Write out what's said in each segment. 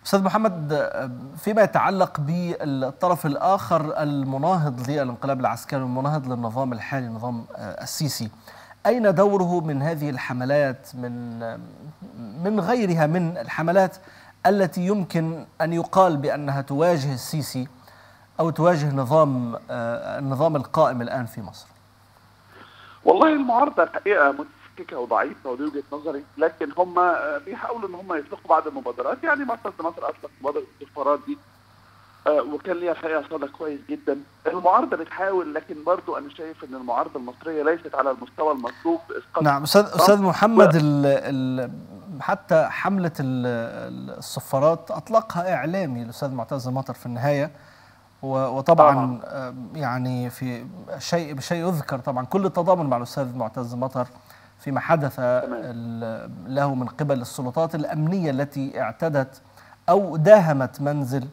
استاذ محمد فيما يتعلق بالطرف الاخر المناهض للانقلاب العسكري المناهض للنظام الحالي النظام السيسي اين دوره من هذه الحملات من من غيرها من الحملات التي يمكن ان يقال بانها تواجه السيسي او تواجه نظام النظام القائم الان في مصر والله المعارضه الحقيقه متفككه وضعيفه ودي وجهه نظري لكن هم بيحاولوا ان هم يطلقوا بعض المبادرات يعني مثلا مصر اطلق مبادره السفارات دي وكان ليها الحقيقه صدى كويس جدا المعارضه بتحاول لكن برضو انا شايف ان المعارضه المصريه ليست على المستوى المطلوب اسقاط نعم استاذ استاذ محمد و... ال ال حتى حمله الصفارات اطلقها اعلامي الاستاذ معتز مطر في النهايه وطبعا آه. يعني في شيء بشيء يذكر طبعا كل التضامن مع الاستاذ معتز مطر فيما حدث له من قبل السلطات الامنيه التي اعتدت او داهمت منزل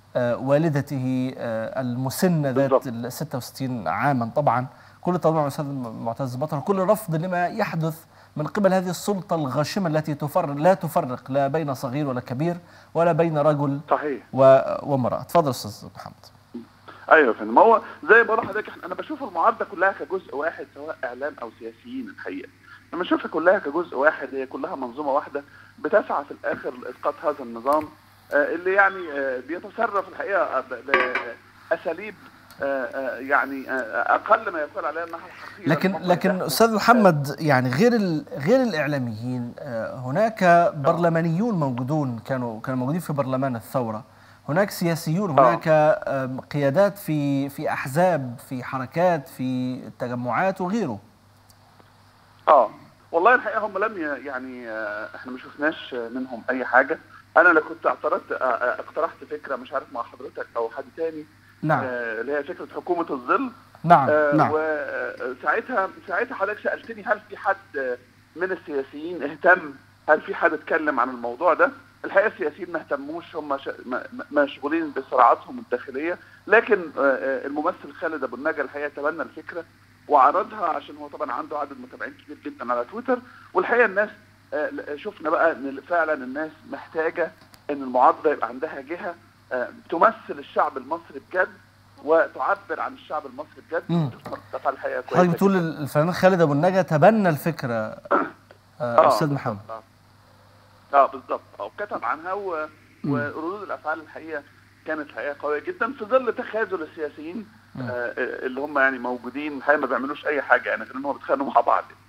والدته المسنه ذات ال 66 عاما طبعا كل التضامن مع الاستاذ معتز مطر كل رفض لما يحدث من قبل هذه السلطه الغاشمه التي تفرق لا تفرق لا بين صغير ولا كبير ولا بين رجل صحيح وامراه اتفضل استاذ محمد ايوه فندم ما هو زي ما بقول لحضرتك انا بشوف المعارضه كلها كجزء واحد سواء اعلام او سياسيين الحقيقه لما بشوفها كلها كجزء واحد هي كلها منظومه واحده بتسعى في الاخر لاسقاط هذا النظام اللي يعني بيتصرف الحقيقه باساليب يعني اقل ما يقال عليها انها حقيقيه لكن لكن استاذ محمد يعني غير غير الاعلاميين هناك برلمانيون موجودون كانوا كانوا موجودين في برلمان الثوره هناك سياسيون هناك قيادات في في احزاب في حركات في تجمعات وغيره اه والله الحقيقه هم لم يعني احنا ما شفناش منهم اي حاجه انا اللي كنت اعترضت اقترحت فكره مش عارف مع حضرتك او حد تاني نعم آه اللي هي فكره حكومه الظل نعم آه نعم وساعتها ساعتها حضرتك سالتني هل في حد من السياسيين اهتم هل في حد اتكلم عن الموضوع ده الحقيقه السياسيين ما اهتموش هم مشغولين بصراعاتهم الداخليه لكن آه الممثل خالد ابو النجا الحقيقه تبنى الفكره وعرضها عشان هو طبعا عنده عدد متابعين كبير جدا على تويتر والحقيقه الناس شفنا بقى ان فعلا الناس محتاجه ان المعارضه يبقى عندها جهه تمثل الشعب المصري بجد وتعبر عن الشعب المصري بجد تفعل الحقيقه كويسه حضرتك بتقول الفنان خالد ابو النجا تبنى الفكره آه استاذ محمد اه, آه بالظبط اه كتب عنها و... وردود الافعال الحقيقه كانت الحقيقه قويه جدا في ظل تخاذل السياسيين آه اللي هم يعني موجودين الحقيقه ما بيعملوش اي حاجه يعني غير ان هم بيتخانقوا مع بعض